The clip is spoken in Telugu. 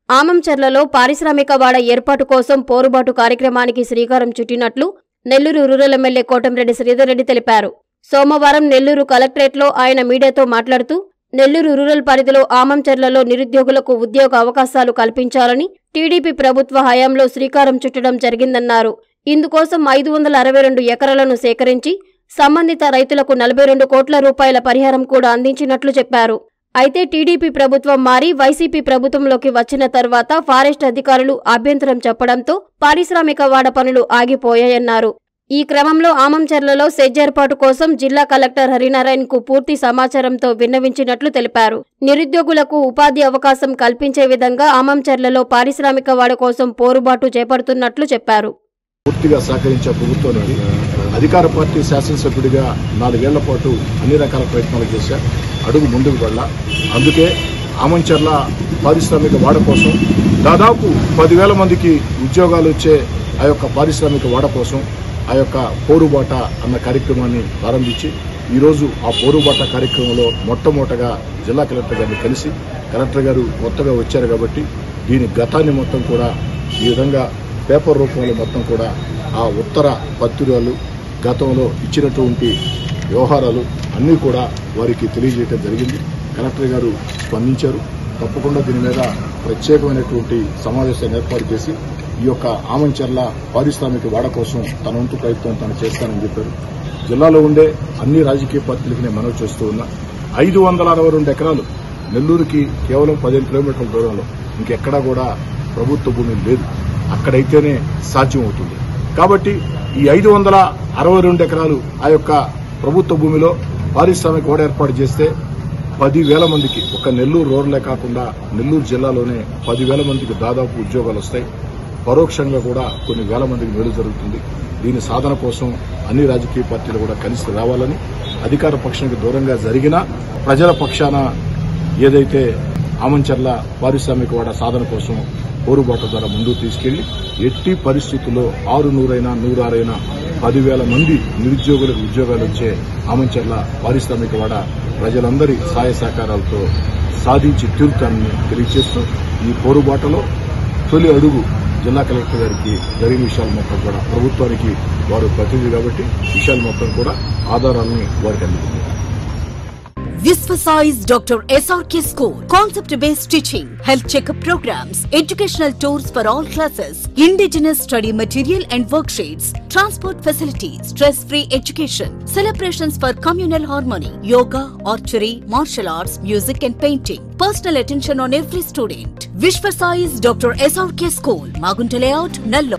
ఆమంచర్లలో పారిశ్రామిక వాడ ఏర్పాటు కోసం పోరుబాటు కార్యక్రమానికి శ్రీకారం చుట్టినట్లు నెల్లూరు రూరల్ ఎమ్మెల్యే కోటంరెడ్డి శ్రీధర్ రెడ్డి తెలిపారు సోమవారం నెల్లూరు కలెక్టరేట్లో ఆయన మీడియాతో మాట్లాడుతూ నెల్లూరు రూరల్ పరిధిలో ఆమంచర్లలో నిరుద్యోగులకు ఉద్యోగ అవకాశాలు కల్పించాలని టీడీపీ ప్రభుత్వ హయాంలో శ్రీకారం చుట్టడం జరిగిందన్నారు ఇందుకోసం ఐదు వందల అరవై రెండు ఎకరాలను సేకరించి సంబంధిత రైతులకు నలభై రెండు కోట్ల రూపాయల పరిహారం కూడా అందించినట్లు చెప్పారు అయితే టీడీపీ ప్రభుత్వం మారి వైసీపీ ప్రభుత్వంలోకి వచ్చిన తర్వాత ఫారెస్ట్ అధికారులు అభ్యంతరం చెప్పడంతో పారిశ్రామిక వాడ పనులు ఆగిపోయాయన్నారు ఈ క్రమంలో ఆమంచర్లలో సెజ్ ఏర్పాటు కోసం జిల్లా కలెక్టర్ హరినారాయణ్ కు పూర్తి సమాచారంతో విన్నవించినట్లు తెలిపారు నిరుద్యోగులకు ఉపాధి అవకాశం కల్పించే విధంగా ఆమంచర్లలో పారిశ్రామిక వాడ కోసం పోరుబాటు చేపడుతున్నట్లు చెప్పారు పూర్తిగా సహకరించే ప్రభుత్వానికి అధికార పార్టీ శాసనసభ్యుడిగా నాలుగేళ్ల పాటు అన్ని రకాల ప్రయత్నాలు చేశా అడుగు ముందుకు వెళ్ళా అందుకే ఆమంచర్ల పారిశ్రామిక వాడ కోసం దాదాపు పదివేల మందికి ఉద్యోగాలు వచ్చే ఆ యొక్క పారిశ్రామిక వాడ కోసం ఆ యొక్క పోరుబాట అన్న కార్యక్రమాన్ని ప్రారంభించి ఈరోజు ఆ పోరుబాట కార్యక్రమంలో మొట్టమొదటగా జిల్లా కలెక్టర్ గారిని కలిసి కలెక్టర్ గారు కొత్తగా వచ్చారు కాబట్టి దీని గతాన్ని మొత్తం కూడా ఈ విధంగా పేపర్ రూపంలో మొత్తం కూడా ఆ ఉత్తర పత్రికలు గతంలో ఇచ్చినటువంటి వ్యవహారాలు అన్నీ కూడా వారికి తెలియజేయడం జరిగింది కలెక్టర్ గారు స్పందించారు తప్పకుండా దీని మీద ప్రత్యేకమైనటువంటి సమావేశాన్ని ఏర్పాటు చేసి ఈ యొక్క ఆమంచర్ల పారిశ్రామిక వాడ కోసం తన వంతు ప్రయత్నం తను చేస్తానని చెప్పారు జిల్లాలో ఉండే అన్ని రాజకీయ పార్టీలకి నేను మనవి చేస్తూ ఉన్నా ఐదు వందల అరవై రెండు ఎకరాలు నెల్లూరుకి కేవలం పదిహేను కిలోమీటర్ల దూరంలో ఇంకెక్కడా కూడా ప్రభుత్వ భూమి లేదు అక్కడైతేనే సాధ్యం అవుతుంది కాబట్టి ఈ ఐదు వందల అరవై రెండు ఎకరాలు ఆ యొక్క ప్రభుత్వ భూమిలో పారిశ్రామిక ఓడ ఏర్పాటు చేస్తే పదివేల మందికి ఒక నెల్లూరు రోడ్లే కాకుండా నెల్లూరు జిల్లాలోనే పదివేల మందికి దాదాపు ఉద్యోగాలు వస్తాయి పరోక్షంగా కూడా కొన్ని వేల మందికి మేలు జరుగుతుంది దీని సాధన కోసం అన్ని రాజకీయ పార్టీలు కూడా కలిసి రావాలని అధికార పక్షానికి దూరంగా జరిగిన ప్రజల పక్షాన ఏదైతే ఆమంచర్ల పారిశ్రామిక వాడ సాధన కోసం పోరుబాట ద్వారా ముందుకు తీసుకెళ్లి ఎట్టి పరిస్థితుల్లో ఆరు నూరైనా నూరారైనా పదివేల మంది నిరుద్యోగులకు ఉద్యోగాలు వచ్చే ఆమంచర్ల పారిశ్రామిక వాడ ప్రజలందరి సహాయ సహకారాలతో సాధించి తీరుతానని తెలియజేస్తూ ఈ పోరుబాటలో తొలి అడుగు జిల్లా కలెక్టర్ గారికి జరిగిన విషయాలు మొత్తం కూడా ప్రభుత్వానికి వారు ప్రతినిధి కాబట్టి విషయాలు మొత్తం కూడా ఆధారాలని వారికి అందుతుంది Visvasize Dr. SRK School. Concept based teaching, health checkup programs, educational tours for all classes, indigenous study material and worksheets, transport facilities, stress free education, celebrations for communal harmony, yoga, archery, martial arts, music and painting. Personal attention on every student. Vishvasize Dr. SRK School, Magunta Layout, Nallo.